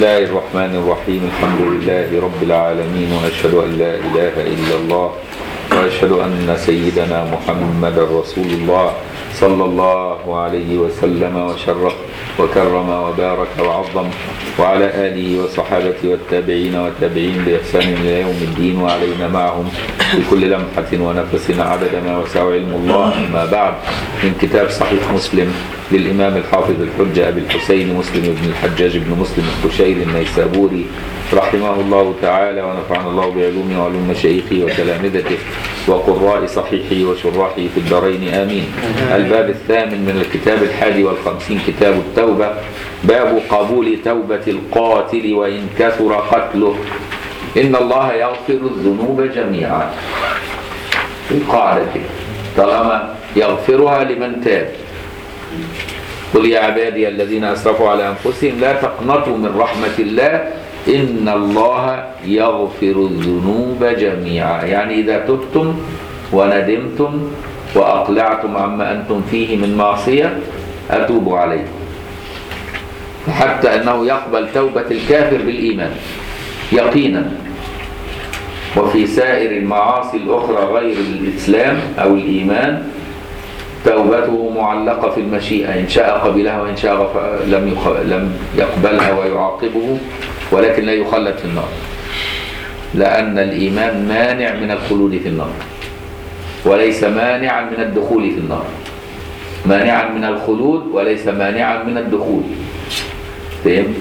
الله الرحمن الرحيم الحمد لله رب العالمين ونشهد أن لا إله إلا الله وأشهد أن سيدنا محمد رسول الله صلى الله عليه وسلم وشرف وكرم وبارك وعظم وعلى آله وصحابته والتابعين والتابعين بإحسان إلى يوم الدين وعلينا معهم بكل لمحة ونفس عدد ما وسع علم الله أما بعد من كتاب صحيح مسلم للإمام الحافظ الحجة أبي الحسين مسلم بن الحجاج بن مسلم القشيري النيسابوري رحمه الله تعالى ونفعنا الله بعلومه وعلوم مشايخه وتلامذته وقراء صحيحه وشراحه في الدارين آمين الباب الثامن من الكتاب الحادي والخمسين كتاب التوبة باب قبول توبة القاتل وإن كثر قتله إن الله يغفر الذنوب جميعا القاعدة كده طالما يغفرها لمن تاب قل يا عبادي الذين أسرفوا على أنفسهم لا تقنطوا من رحمة الله إن الله يغفر الذنوب جميعا يعني إذا تبتم وندمتم وأقلعتم عما أنتم فيه من معصية أتوب عليكم حتى أنه يقبل توبة الكافر بالإيمان يقينا وفي سائر المعاصي الأخرى غير الإسلام أو الإيمان توبته معلقة في المشيئة إن شاء قبلها وإن شاء غف... لم, يخ... لم يقبلها ويعاقبه ولكن لا يخلد في النار لأن الإيمان مانع من الخلود في النار وليس مانعا من الدخول في النار مانعا من الخلود وليس مانعا من الدخول فهمت؟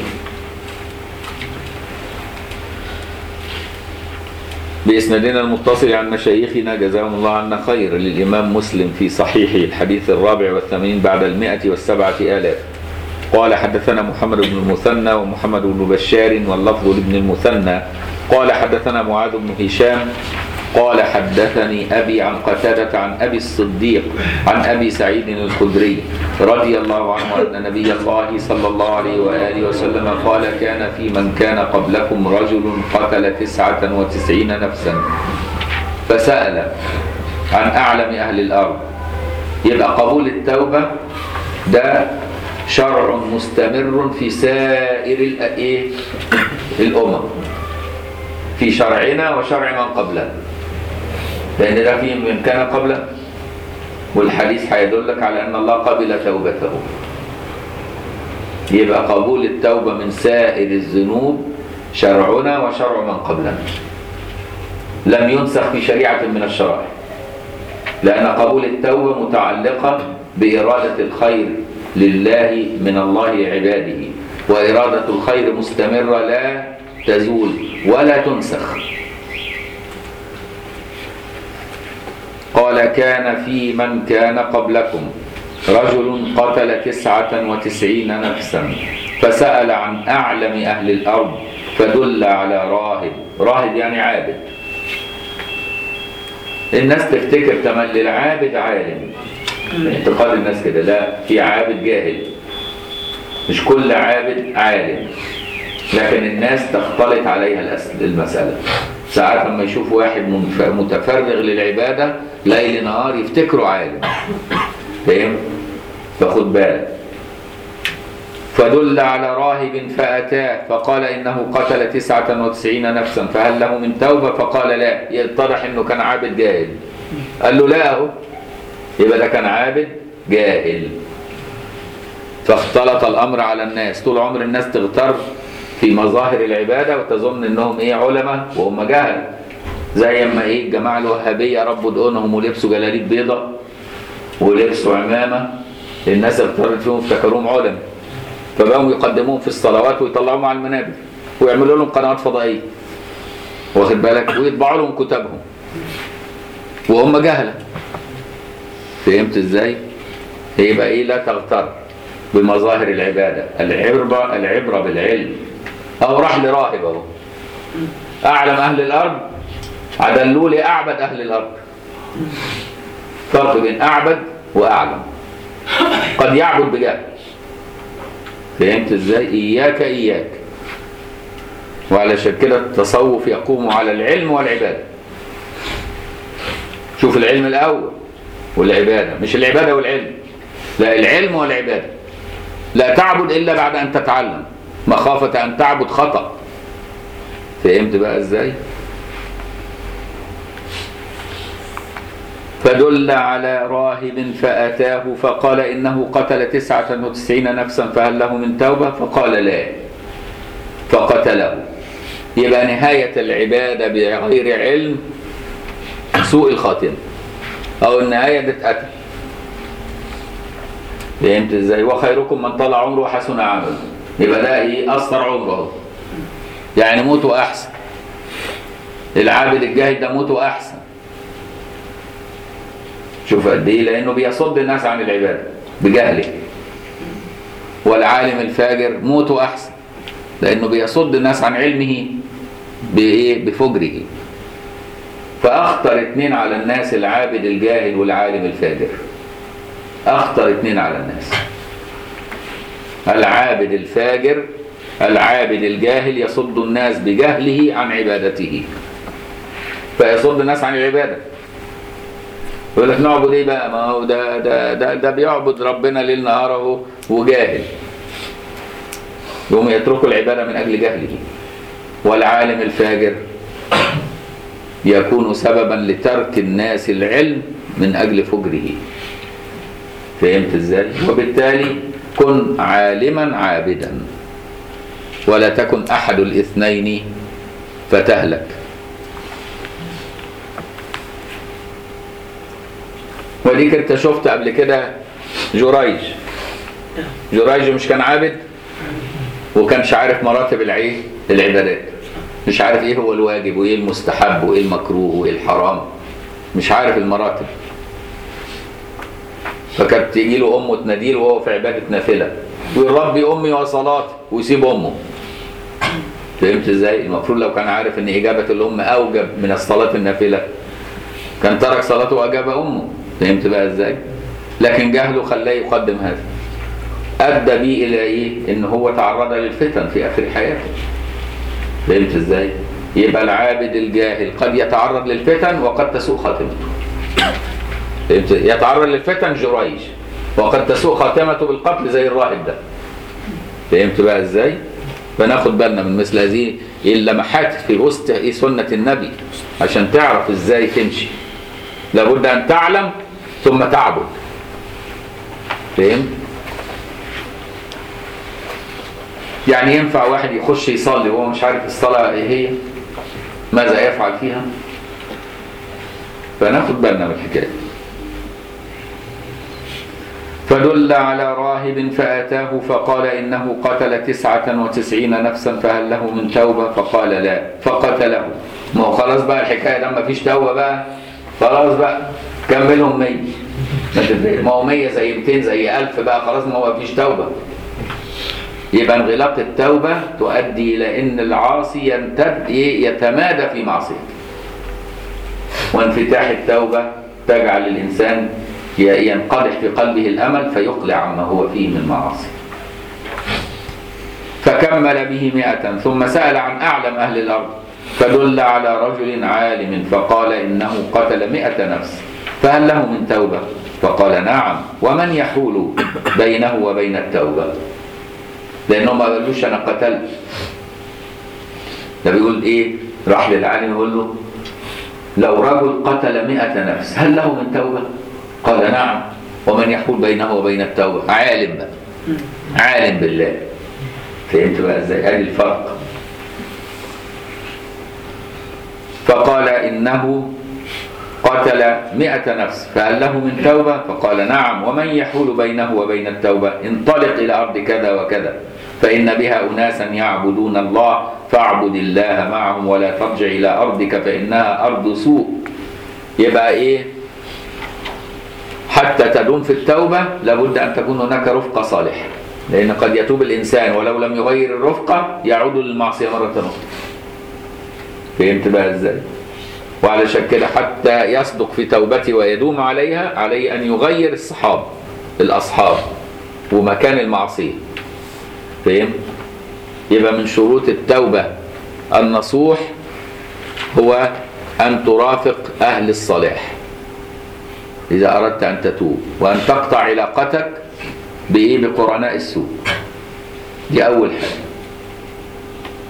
بإسنادنا المتصل عن مشايخنا جزاهم الله عنا خير للإمام مسلم في صحيحه الحديث الرابع والثمانين بعد المائة والسبعة آلاف قال حدثنا محمد بن المثنى ومحمد بن بشار واللفظ لابن المثنى قال حدثنا معاذ بن هشام قال حدثني أبي عن قتادة عن أبي الصديق عن أبي سعيد الخدري رضي الله عنه أن نبي الله صلى الله عليه وآله وسلم قال كان في من كان قبلكم رجل قتل تسعة وتسعين نفسا فسأل عن أعلم أهل الأرض يبقى قبول التوبة ده شرع مستمر في سائر الإيه؟ الأمم في شرعنا وشرع من قبلنا لأن ده في من كان قبله والحديث هيدلك على أن الله قبل توبته يبقى قبول التوبة من سائر الذنوب شرعنا وشرع من قبلنا لم ينسخ في شريعة من الشرائع لأن قبول التوبة متعلقة بإرادة الخير لله من الله عباده وإرادة الخير مستمرة لا تزول ولا تنسخ قال كان في من كان قبلكم رجل قتل تسعة وتسعين نفسا فسأل عن أعلم أهل الأرض فدل على راهب راهب يعني عابد الناس تفتكر تملي العابد عالم اعتقاد الناس كده لا في عابد جاهل مش كل عابد عالم لكن الناس تختلط عليها المسألة ساعات لما يشوف واحد متفرغ للعبادة ليل نهار يفتكره عالم فاهم فخد بالك فدل على راهب فأتاه فقال إنه قتل تسعة وتسعين نفسا فهل له من توبة فقال لا يتضح إنه كان عابد جاهل قال له لا أهو يبقى ده كان عابد جاهل فاختلط الأمر على الناس طول عمر الناس تغتر في مظاهر العبادة وتظن انهم ايه علماء وهم جهل زي اما ايه الجماعة الوهابية ربوا دقونهم ولبسوا جلاليب بيضة ولبسوا عمامة الناس اغترت فيهم افتكروهم علماء فبقوا يقدموهم في الصلوات ويطلعوهم على المنابر ويعملوا لهم قنوات فضائية واخد بالك ويطبعوا لهم كتبهم وهم جهلة فهمت ازاي؟ يبقى ايه لا تغتر بمظاهر العبادة العبرة العبرة بالعلم أو راح لراهب أهو أعلم أهل الأرض عدلوا لي أعبد أهل الأرض فرق بين أعبد وأعلم قد يعبد بجهل فهمت إزاي؟ إياك إياك وعلشان كده التصوف يقوم على العلم والعبادة شوف العلم الأول والعبادة مش العبادة والعلم لا العلم والعبادة لا تعبد إلا بعد أن تتعلم مخافة أن تعبد خطأ فهمت بقى ازاي فدل على راهب فأتاه فقال إنه قتل تسعة وتسعين نفسا فهل له من توبة فقال لا فقتله يبقى نهاية العبادة بغير علم سوء الخاتمة أو النهاية دي اتقتل فهمت ازاي وخيركم من طلع عمره وحسن عمله يبقى ده ايه قصر عمره يعني موته احسن العابد الجاهد ده موته احسن شوف قد ايه لانه بيصد الناس عن العباده بجهله والعالم الفاجر موته احسن لانه بيصد الناس عن علمه بايه بفجره فاخطر اتنين على الناس العابد الجاهل والعالم الفاجر اخطر اتنين على الناس العابد الفاجر العابد الجاهل يصد الناس بجهله عن عبادته فيصد الناس عن العباده يقول لك نعبد ايه بقى ما هو ده ده ده, ده بيعبد ربنا ليل نهار اهو وجاهل يقوم يتركوا العباده من اجل جهله والعالم الفاجر يكون سببا لترك الناس العلم من اجل فجره فهمت ازاي وبالتالي كن عالما عابدا ولا تكن احد الاثنين فتهلك وديك انت شفت قبل كده جريج جريج مش كان عابد وكانش عارف مراتب العيه العبادات مش عارف ايه هو الواجب وايه المستحب وايه المكروه وايه الحرام مش عارف المراتب فكانت تيجي له امه تناديله وهو في عباده نافله ويقول ربي امي وصلاتي ويسيب امه فهمت ازاي؟ المفروض لو كان عارف ان اجابه الام اوجب من الصلاه النافله كان ترك صلاته واجاب امه فهمت بقى ازاي؟ لكن جهله خلاه يقدم هذا ادى بيه الى ايه؟ ان هو تعرض للفتن في اخر حياته فهمت ازاي؟ يبقى العابد الجاهل قد يتعرض للفتن وقد تسوء خاتمته فهمت؟ يتعرض للفتن جريج وقد تسوء خاتمته بالقتل زي الراهب ده فهمت بقى ازاي؟ فناخد بالنا من مثل هذه اللمحات في وسط ايه سنه النبي عشان تعرف ازاي تمشي لابد ان تعلم ثم تعبد فهمت؟ يعني ينفع واحد يخش يصلي وهو مش عارف الصلاه ايه هي؟ ماذا يفعل فيها؟ فناخد بالنا من الحكايه فدل على راهب فأتاه فقال إنه قتل تسعة وتسعين نفسا فهل له من توبة فقال لا فقتله ما هو خلاص بقى الحكاية ده ما فيش توبة بقى خلاص بقى كملهم 100 ما هو 100 زي 200 زي 1000 بقى خلاص ما هو فيش توبة يبقى انغلاق التوبة تؤدي إلى أن العاصي يمتد يتمادى في معصيته وانفتاح التوبة تجعل الإنسان ينقدح في قلبه الأمل فيقلع عما هو فيه من معاصي فكمل به مئة ثم سأل عن أعلم أهل الأرض فدل على رجل عالم فقال إنه قتل مئة نفس فهل له من توبة فقال نعم ومن يحول بينه وبين التوبة لأنه ما قالوش أنا قتلت ده بيقول إيه راح للعالم يقول له لو رجل قتل مئة نفس هل له من توبة قال نعم ومن يحول بينه وبين التوبة عالم بقى عالم بالله فهمت بقى ازاي ادي الفرق فقال انه قتل مئة نفس فهل له من توبة فقال نعم ومن يحول بينه وبين التوبة انطلق إلى أرض كذا وكذا فإن بها أناسا يعبدون الله فاعبد الله معهم ولا ترجع إلى أرضك فإنها أرض سوء يبقى إيه حتى تدوم في التوبة لابد أن تكون هناك رفقة صالحة لأن قد يتوب الإنسان ولو لم يغير الرفقة يعود للمعصية مرة أخرى فهمت بقى إزاي وعلشان كده حتى يصدق في توبته ويدوم عليها عليه أن يغير الصحاب الأصحاب ومكان المعصية فهم يبقى من شروط التوبة النصوح هو أن ترافق أهل الصلاح إذا أردت أن تتوب وأن تقطع علاقتك بإيه بقرناء السوء دي أول حاجة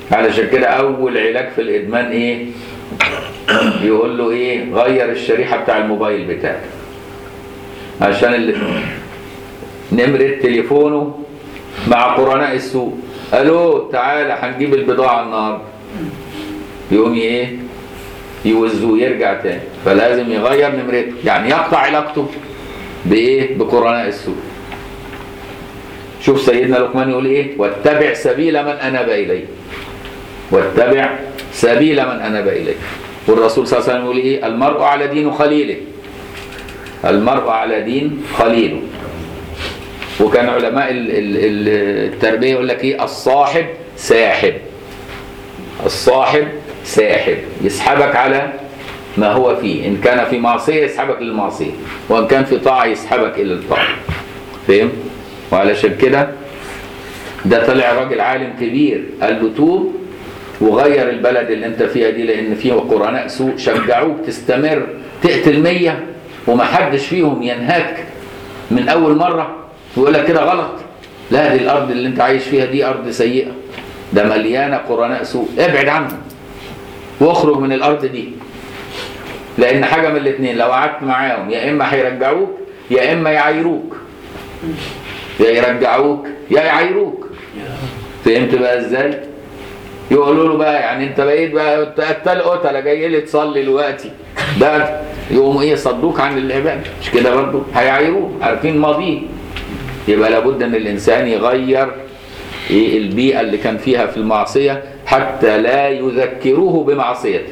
علشان كده اول علاج في الادمان ايه يقول له ايه غير الشريحه بتاع الموبايل بتاعك عشان اللي نمرة تليفونه مع قرناء السوق الو تعالى هنجيب البضاعه النهارده يقوم ايه يوزوه يرجع تاني فلازم يغير نمرته يعني يقطع علاقته بايه بقرناء السوق شوف سيدنا لقمان يقول ايه واتبع سبيل من اناب اليه واتبع سبيل من اناب اليه والرسول صلى الله عليه وسلم يقول ايه المرء على دين خليله المرء على دين خليله وكان علماء ال- ال- ال- التربيه يقول لك ايه الصاحب ساحب الصاحب ساحب يسحبك على ما هو فيه ان كان في معصيه يسحبك للمعصيه وان كان في طاعه يسحبك الى الطاعه فهم وعلشان كده ده طلع راجل عالم كبير قال له توب وغير البلد اللي انت فيها دي لان فيها قرناء سوء شجعوك تستمر تقتل مية ومحدش فيهم ينهاك من اول مره ويقول لك كده غلط لا دي الارض اللي انت عايش فيها دي ارض سيئه ده مليانه قرناء سوء ابعد عنهم واخرج من الارض دي لان حاجه من الاثنين لو قعدت معاهم يا اما هيرجعوك يا اما يعايروك يا يرجعوك يا يعايروك فهمت بقى ازاي يقولوا له بقى يعني انت بقيت بقى قتال قتله جاي لي تصلي دلوقتي ده يقوموا ايه يصدوك عن العباده مش كده برضه هيعايروه عارفين ماضيه يبقى لابد ان الانسان يغير ايه البيئه اللي كان فيها في المعصيه حتى لا يذكروه بمعصيته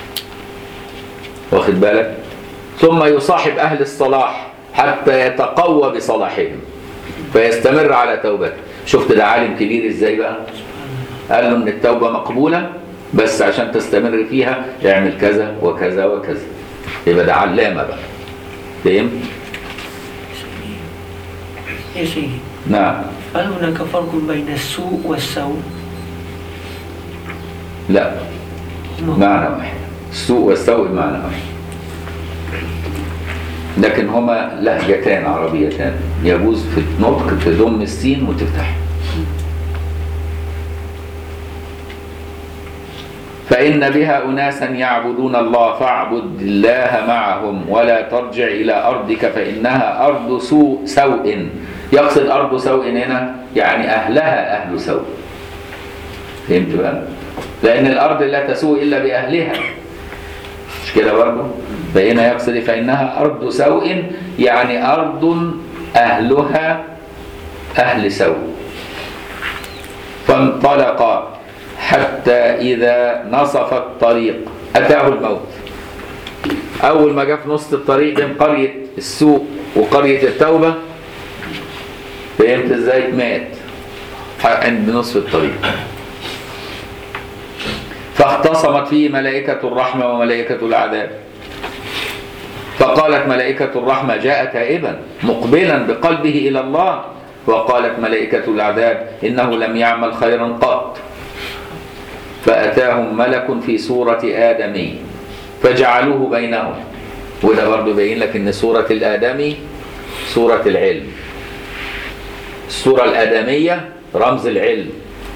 واخد بالك ثم يصاحب اهل الصلاح حتى يتقوى بصلاحهم فيستمر على توبته شفت ده عالم كبير ازاي بقى قال له ان التوبه مقبوله بس عشان تستمر فيها اعمل كذا وكذا وكذا يبقى ده علامه بقى فهمت يا سيدي نعم هل هناك فرق بين السوء والسوء؟ لا هما- معنى واحد السوء والسوء معنى واحد لكن هما لهجتان عربيتان يجوز في النطق تضم السين وتفتح فإن بها أناسا يعبدون الله فاعبد الله معهم ولا ترجع إلى أرضك فإنها أرض سوء سوء يقصد أرض سوء هنا يعني أهلها أهل سوء فهمت بقى؟ لأن الأرض لا تسوء إلا بأهلها مش كده برضه؟ فهنا يقصد فإنها أرض سوء يعني أرض أهلها أهل سوء فانطلق حتى إذا نصف الطريق أتاه الموت أول ما جاء في نص الطريق بين قرية السوء وقرية التوبة فهمت إزاي؟ مات عند نصف الطريق فاختصمت فيه ملائكة الرحمة وملائكة العذاب فقالت ملائكة الرحمة جاء تائبا مقبلا بقلبه إلى الله وقالت ملائكة العذاب إنه لم يعمل خيرا قط فأتاهم ملك في صورة آدمي فجعلوه بينهم وده برضه يبين لك إن صورة الآدمي صورة العلم الصورة الآدمية رمز العلم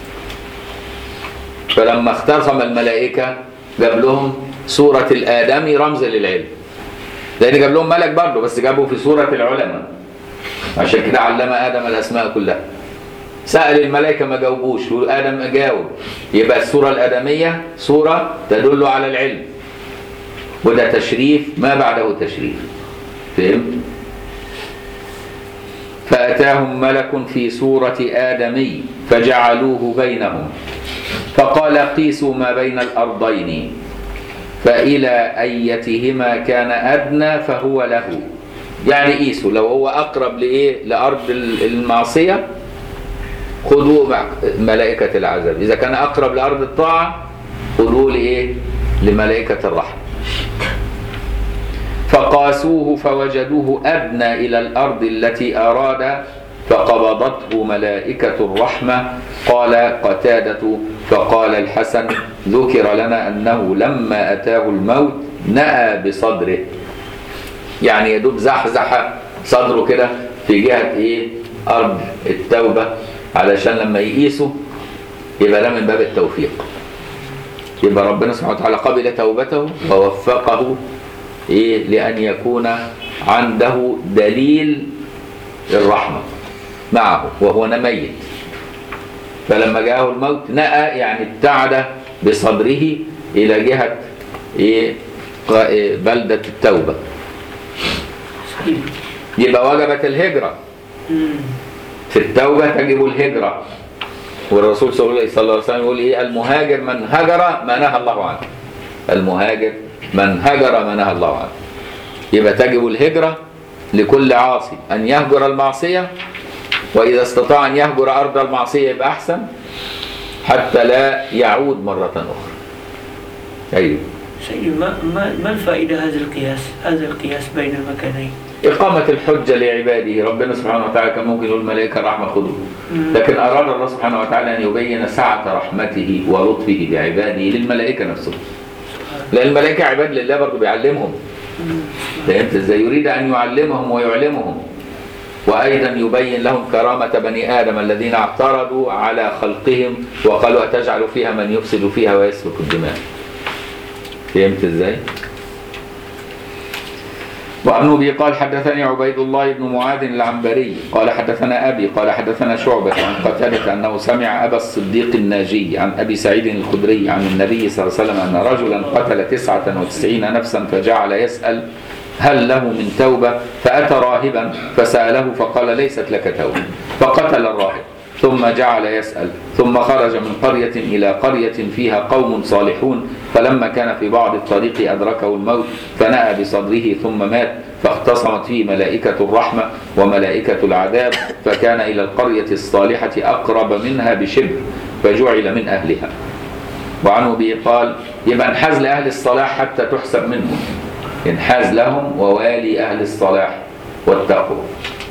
فلما اختصم الملائكة جاب لهم صورة الآدمي رمز للعلم لأن جاب لهم ملك برضه بس جابه في صورة العلماء عشان كده علم آدم الأسماء كلها سأل الملائكة ما جاوبوش وآدم جاوب يبقى الصورة الآدمية صورة تدل على العلم وده تشريف ما بعده تشريف فهمت؟ فأتاهم ملك في صورة آدمي فجعلوه بينهم فقال قيسوا ما بين الأرضين فإلى أيتهما كان أدنى فهو له يعني قيسوا لو هو أقرب لإيه لأرض المعصية خذوا مع ملائكة العذاب إذا كان أقرب لأرض الطاعة خذوه لإيه لملائكة الرحمة فقاسوه فوجدوه أدنى إلى الأرض التي أراد فقبضته ملائكة الرحمة قال قتادة فقال الحسن ذكر لنا أنه لما أتاه الموت نأى بصدره يعني يدوب زحزح صدره كده في جهة إيه أرض التوبة علشان لما يقيسوا يبقى ده من باب التوفيق يبقى ربنا سبحانه وتعالى قبل توبته ووفقه ايه لان يكون عنده دليل الرحمه معه وهو ميت فلما جاءه الموت نأى يعني ابتعد بصدره الى جهه ايه ق- إيه بلده التوبه صحيح يبقى وجبت الهجره مم. في التوبة تجب الهجرة والرسول صلى الله عليه وسلم يقول ايه المهاجر من هجر ما نهى الله عنه المهاجر من هجر ما نهى الله عنه يبقى تجب الهجرة لكل عاصي أن يهجر المعصية وإذا استطاع أن يهجر أرض المعصية يبقى أحسن حتى لا يعود مرة أخرى أيوه سيد ما, ما, ما الفائدة هذا القياس هذا القياس بين المكانين إقامة الحجة لعباده ربنا سبحانه وتعالى كان ممكن يقول الملائكة الرحمة خذوه مم. لكن أراد الله سبحانه وتعالى أن يبين سعة رحمته ولطفه بعباده للملائكة نفسهم لأن الملائكة عباد لله برضه بيعلمهم مم. فهمت ازاي يريد أن يعلمهم ويعلمهم وأيضا يبين لهم كرامة بني آدم الذين اعترضوا على خلقهم وقالوا أتجعل فيها من يفسد فيها ويسفك الدماء فهمت ازاي؟ وعن ابي قال حدثني عبيد الله بن معاذ العنبري قال حدثنا ابي قال حدثنا شعبه عن قتاده انه سمع ابا الصديق الناجي عن ابي سعيد الخدري عن النبي صلى الله عليه وسلم ان رجلا قتل تسعه وتسعين نفسا فجعل يسال هل له من توبه فاتى راهبا فساله فقال ليست لك توبه فقتل الراهب ثم جعل يسأل ثم خرج من قرية إلى قرية فيها قوم صالحون فلما كان في بعض الطريق أدركه الموت فنأى بصدره ثم مات فاختصمت فيه ملائكة الرحمة وملائكة العذاب فكان إلى القرية الصالحة أقرب منها بشبر فجعل من أهلها وعن أبي قال يبقى انحاز لأهل الصلاح حتى تحسب منهم انحاز لهم ووالي أهل الصلاح والتقوى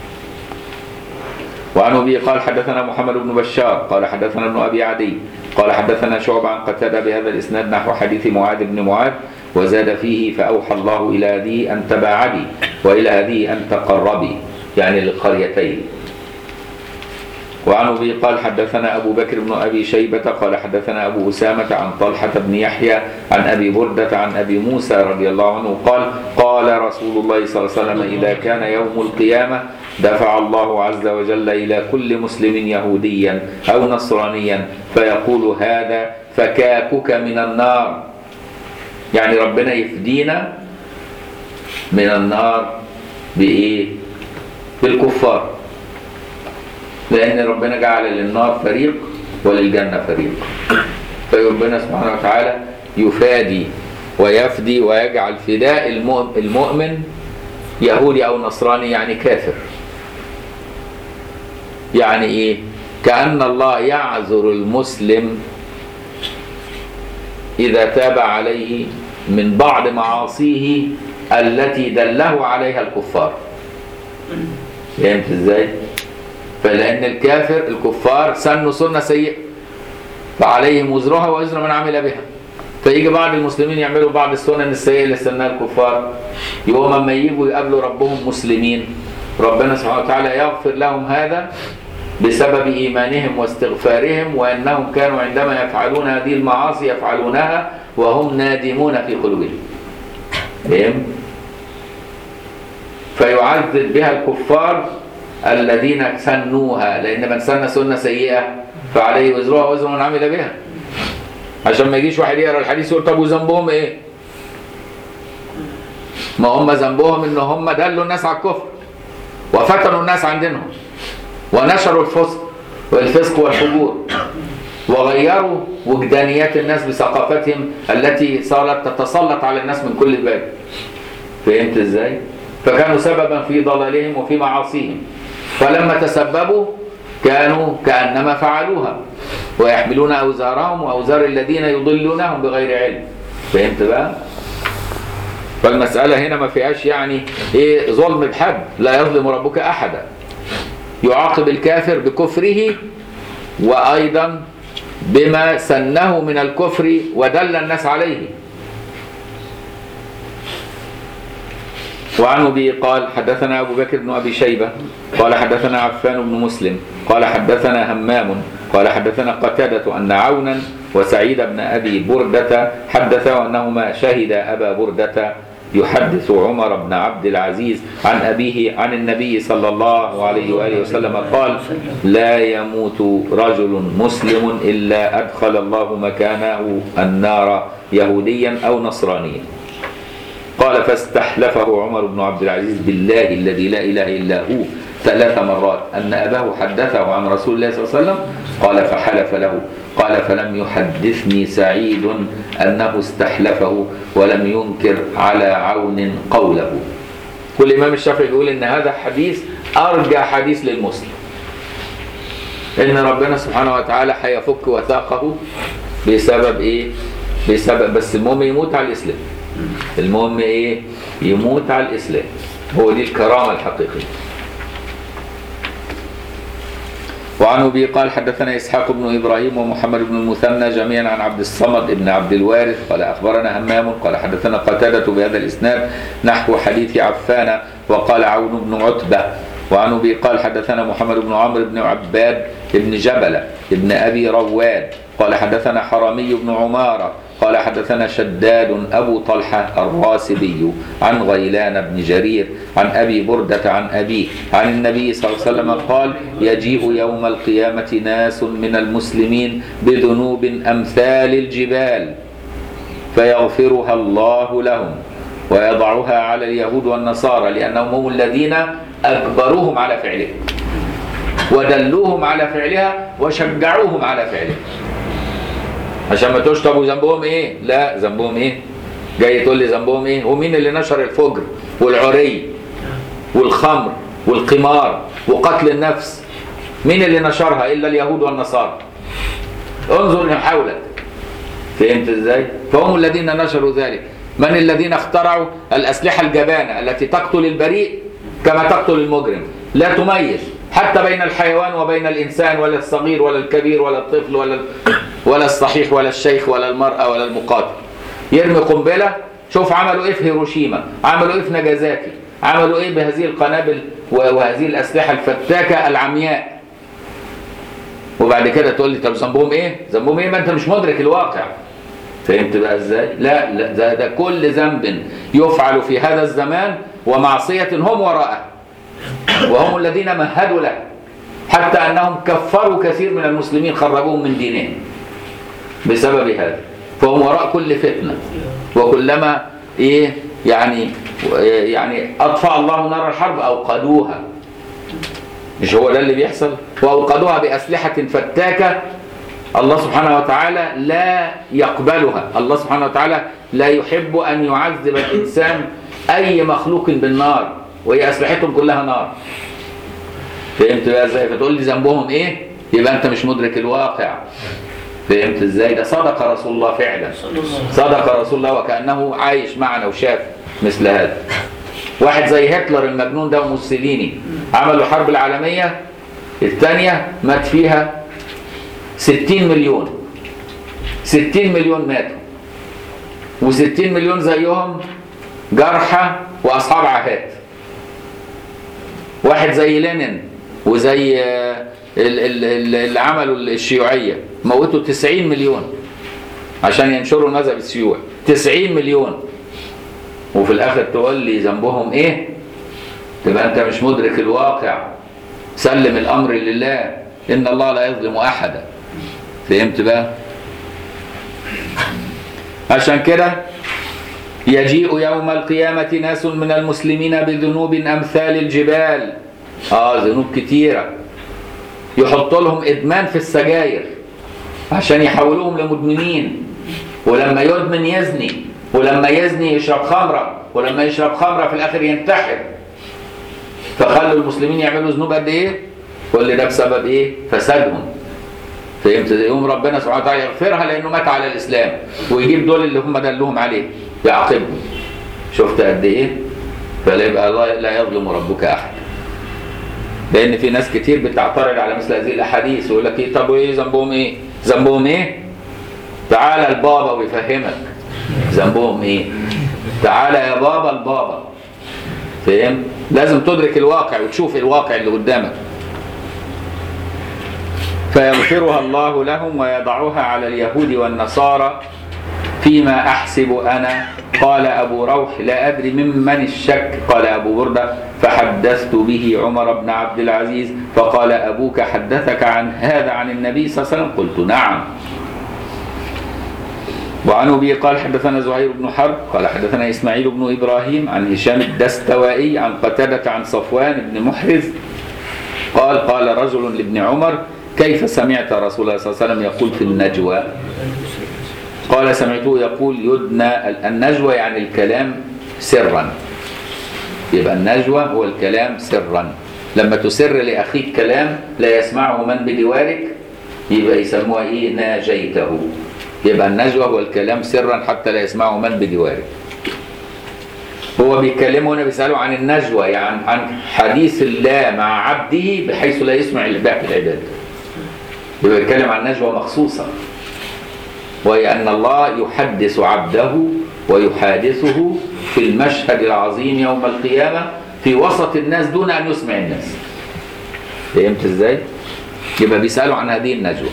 وعن ابي قال حدثنا محمد بن بشار قال حدثنا ابن ابي عدي قال حدثنا شعبة عن قتادة بهذا الاسناد نحو حديث معاذ بن معاذ وزاد فيه فاوحى الله الى هذه ان تباعدي والى هذه ان تقربي يعني للقريتين وعن ابي قال حدثنا ابو بكر بن ابي شيبه قال حدثنا ابو اسامه عن طلحه بن يحيى عن ابي برده عن ابي موسى رضي الله عنه قال قال رسول الله صلى الله عليه وسلم اذا كان يوم القيامه دفع الله عز وجل الى كل مسلم يهوديا او نصرانيا فيقول هذا فكاكك من النار يعني ربنا يفدينا من النار بايه بالكفار لأن ربنا جعل للنار فريق وللجنة فريق فربنا سبحانه وتعالى يفادي ويفدي ويجعل فداء المؤ- المؤمن يهودي أو نصراني يعني كافر يعني إيه كأن الله يعذر المسلم إذا تاب عليه من بعض معاصيه التي دله عليها الكفار فهمت ازاي؟ فلأن الكافر الكفار سنوا سنة سيئة فعليهم وزرها ووزر من عمل بها فيجي بعض المسلمين يعملوا بعض السنن السيئة اللي سنها الكفار يقوم اما يجوا يقابلوا ربهم مسلمين ربنا سبحانه وتعالى يغفر لهم هذا بسبب إيمانهم واستغفارهم وأنهم كانوا عندما يفعلون هذه المعاصي يفعلونها وهم نادمون في قلوبهم فهم؟ فيعذب بها الكفار الذين سنوها لان من سن سنه سيئه فعليه وزرها وزر من عمل بها عشان ما يجيش واحد يقرا الحديث يقول طب وذنبهم ايه؟ ما هم ذنبهم ان هم دلوا الناس على الكفر وفتنوا الناس عن دينهم ونشروا الفسق والفسق والفجور وغيروا وجدانيات الناس بثقافتهم التي صارت تتسلط على الناس من كل باب فهمت ازاي؟ فكانوا سببا في ضلالهم وفي معاصيهم فلما تسببوا كانوا كأنما فعلوها ويحملون أوزارهم وأوزار الذين يضلونهم بغير علم فهمت بقى؟ فالمسألة هنا ما فيهاش يعني إيه ظلم بحد لا يظلم ربك أحدا يعاقب الكافر بكفره وأيضا بما سنه من الكفر ودل الناس عليه وعن ابي قال حدثنا ابو بكر بن ابي شيبه قال حدثنا عفان بن مسلم قال حدثنا همام قال حدثنا قتادة أن عونا وسعيد بن أبي بردة حدثا أنهما شهد أبا بردة يحدث عمر بن عبد العزيز عن أبيه عن النبي صلى الله عليه وآله وسلم قال لا يموت رجل مسلم إلا أدخل الله مكانه النار يهوديا أو نصرانيا قال فاستحلفه عمر بن عبد العزيز بالله الذي لا اله الا هو ثلاث مرات ان اباه حدثه عن رسول الله صلى الله عليه وسلم قال فحلف له قال فلم يحدثني سعيد انه استحلفه ولم ينكر على عون قوله كل امام الشافعي يقول ان هذا حديث ارجى حديث للمسلم ان ربنا سبحانه وتعالى هيفك وثاقه بسبب ايه بسبب بس المهم يموت على الاسلام المهم ايه يموت على الاسلام هو دي الكرامه الحقيقيه وعن ابي قال حدثنا اسحاق بن ابراهيم ومحمد بن المثنى جميعا عن عبد الصمد بن عبد الوارث قال اخبرنا همام قال حدثنا قتاده بهذا الاسناد نحو حديث عفان وقال عون بن عتبه وعن ابي قال حدثنا محمد بن عمرو بن عباد بن جبله بن ابي رواد قال حدثنا حرمي بن عماره قال حدثنا شداد أبو طلحة الراسبي عن غيلان بن جرير عن أبي بردة عن أبيه عن النبي صلى الله عليه وسلم قال يجيء يوم القيامة ناس من المسلمين بذنوب أمثال الجبال فيغفرها الله لهم ويضعها على اليهود والنصارى لأنهم هم الذين أجبروهم على فعلها ودلوهم على فعلها وشجعوهم على فعلها عشان ما تقولش طب وذنبهم ايه؟ لا ذنبهم ايه؟ جاي تقول لي ذنبهم ايه؟ ومين اللي نشر الفجر والعري والخمر والقمار وقتل النفس؟ مين اللي نشرها الا اليهود والنصارى؟ انظر حولك فهمت ازاي؟ فهم الذين نشروا ذلك من الذين اخترعوا الاسلحه الجبانه التي تقتل البريء كما تقتل المجرم لا تميز حتى بين الحيوان وبين الانسان ولا الصغير ولا الكبير ولا الطفل ولا ولا الصحيح ولا الشيخ ولا المراه ولا المقاتل يرمي قنبله شوف عملوا ايه في هيروشيما عملوا ايه في ناجازاكي عملوا ايه بهذه القنابل وهذه الاسلحه الفتاكه العمياء وبعد كده تقول لي طب ذنبهم ايه ذنبهم ايه ما انت مش مدرك الواقع فهمت بقى ازاي لا لا ده, ده كل ذنب يفعل في هذا الزمان ومعصيه هم وراءه وهم الذين مهدوا له حتى انهم كفروا كثير من المسلمين خرجوهم من دينهم بسبب هذا فهم وراء كل فتنه وكلما ايه يعني يعني اطفا الله نار الحرب اوقدوها مش هو ده اللي بيحصل واوقدوها باسلحه فتاكه الله سبحانه وتعالى لا يقبلها الله سبحانه وتعالى لا يحب ان يعذب الانسان اي مخلوق بالنار وهي اسلحتهم كلها نار فهمت بقى ازاي فتقول لي ذنبهم ايه يبقى انت مش مدرك الواقع فهمت ازاي ده صدق رسول الله فعلا صدق رسول الله وكانه عايش معنا وشاف مثل هذا واحد زي هتلر المجنون ده وموسوليني عملوا الحرب العالميه الثانيه مات فيها 60 مليون 60 مليون ماتوا و60 مليون زيهم جرحى واصحاب عاهات واحد زي لينين وزي اللي عملوا الشيوعيه موتوا 90 مليون عشان ينشروا المذهب الشيوعي 90 مليون وفي الاخر تقول لي ذنبهم ايه تبقى انت مش مدرك الواقع سلم الامر لله ان الله لا يظلم احدا فهمت بقى عشان كده يجيء يوم القيامة ناس من المسلمين بذنوب أمثال الجبال آه ذنوب كتيرة يحط لهم إدمان في السجاير عشان يحولوهم لمدمنين ولما يدمن يزني ولما يزني يشرب خمرة ولما يشرب خمرة في الآخر ينتحر فخلوا المسلمين يعملوا ذنوب قد إيه؟ كل ده بسبب إيه؟ فسادهم فهمت يوم ربنا سبحانه وتعالى يغفرها لانه مات على الاسلام ويجيب دول اللي هم دلهم عليه يعاقبهم شفت قد ايه فلا يبقى الله لا يظلم ربك احد لان في ناس كتير بتعترض على مثل هذه الاحاديث ويقول لك ايه طب وايه ذنبهم ايه ذنبهم ايه تعالى البابا ويفهمك ذنبهم ايه تعالى يا بابا البابا فاهم لازم تدرك الواقع وتشوف الواقع اللي قدامك فيغفرها الله لهم ويضعها على اليهود والنصارى فيما أحسب أنا قال أبو روح لا أدري ممن الشك قال أبو بردة فحدثت به عمر بن عبد العزيز فقال أبوك حدثك عن هذا عن النبي صلى الله عليه وسلم قلت نعم وعن أبي قال حدثنا زهير بن حرب قال حدثنا إسماعيل بن إبراهيم عن هشام الدستوائي عن قتادة عن صفوان بن محرز قال قال رجل لابن عمر كيف سمعت رسول الله صلى الله عليه وسلم يقول في النجوى قال سمعته يقول يدنى النجوى يعني الكلام سرا يبقى النجوى هو الكلام سرا لما تسر لأخيك كلام لا يسمعه من بجوارك يبقى يسموها ايه ناجيته يبقى النجوى هو الكلام سرا حتى لا يسمعه من بجوارك هو بيتكلمه هنا بيسأله عن النجوى يعني عن حديث الله مع عبده بحيث لا يسمع باقي العباد يبقى بيتكلم عن نجوى مخصوصة وهي أن الله يحدث عبده ويحادثه في المشهد العظيم يوم القيامة في وسط الناس دون أن يسمع الناس فهمت ازاي؟ يبقى بيسألوا عن هذه النجوى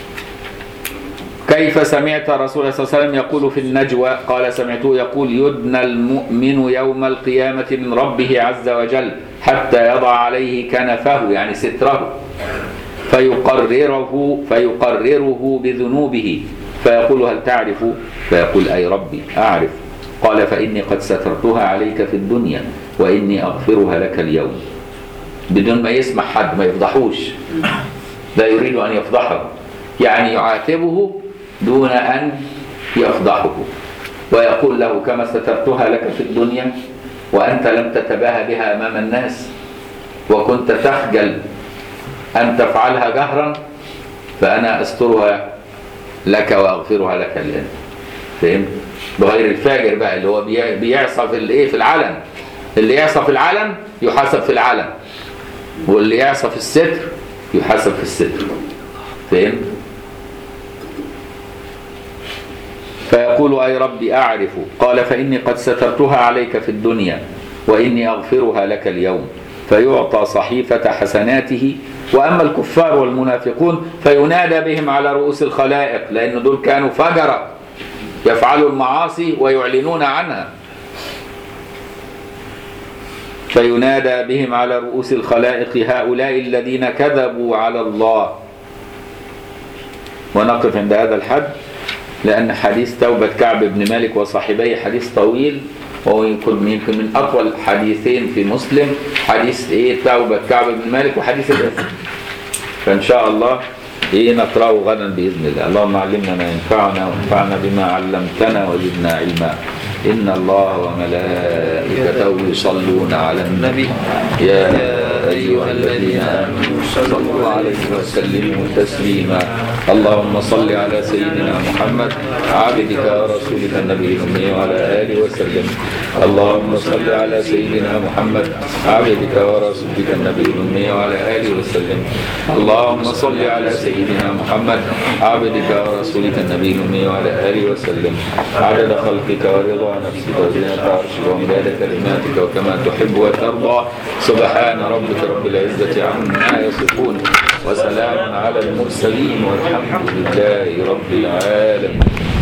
كيف سمعت رسول الله صلى الله عليه وسلم يقول في النجوى قال سمعته يقول يدنى المؤمن يوم القيامة من ربه عز وجل حتى يضع عليه كنفه يعني ستره فيقرره فيقرره بذنوبه فيقول هل تعرف فيقول أي ربي أعرف قال فإني قد سترتها عليك في الدنيا وإني أغفرها لك اليوم بدون ما يسمع حد ما يفضحوش لا يريد أن يفضحه يعني يعاتبه دون أن يفضحه ويقول له كما سترتها لك في الدنيا وأنت لم تتباهى بها أمام الناس وكنت تخجل أن تفعلها جهرا فأنا أسترها لك وأغفرها لك الآن فهمت؟ بغير الفاجر بقى اللي هو بي- بيعصى في الايه في العلن اللي يعصى في العلن يحاسب في العلن واللي يعصى في الستر يحاسب في الستر فهمت؟ فيقول أي ربي أعرف قال فإني قد سترتها عليك في الدنيا وإني أغفرها لك اليوم فيعطى صحيفة حسناته وأما الكفار والمنافقون فينادى بهم على رؤوس الخلائق لأن دول كانوا فجرة يفعلوا المعاصي ويعلنون عنها فينادى بهم على رؤوس الخلائق هؤلاء الذين كذبوا على الله ونقف عند هذا الحد لأن حديث توبة كعب بن مالك وصاحبيه حديث طويل وهو يمكن يمكن من أطول حديثين في مسلم حديث إيه توبة كعب بن مالك وحديث الإثم فإن شاء الله إيه نقرأه غدا بإذن الله اللهم علمنا ما ينفعنا وانفعنا بما علمتنا وزدنا علما إن الله وملائكته يصلون على النبي يا أيها الذين آمنوا صلوا عليه وسلموا تسليما اللهم صل على سيدنا محمد عبدك ورسولك النبي الأمي وعلى آله وسلم اللهم صل على سيدنا محمد عبدك ورسولك النبي الأمي وعلى آله وسلم اللهم صل على سيدنا محمد عبدك ورسولك النبي الأمي وعلى آله وسلم عدد خلقك ورضا نفسك وزنة عرشك ومداد كلماتك وكما تحب وترضى سبحان ربك رب العزة عما يصفون وسلام على المرسلين والحمد لله رب العالمين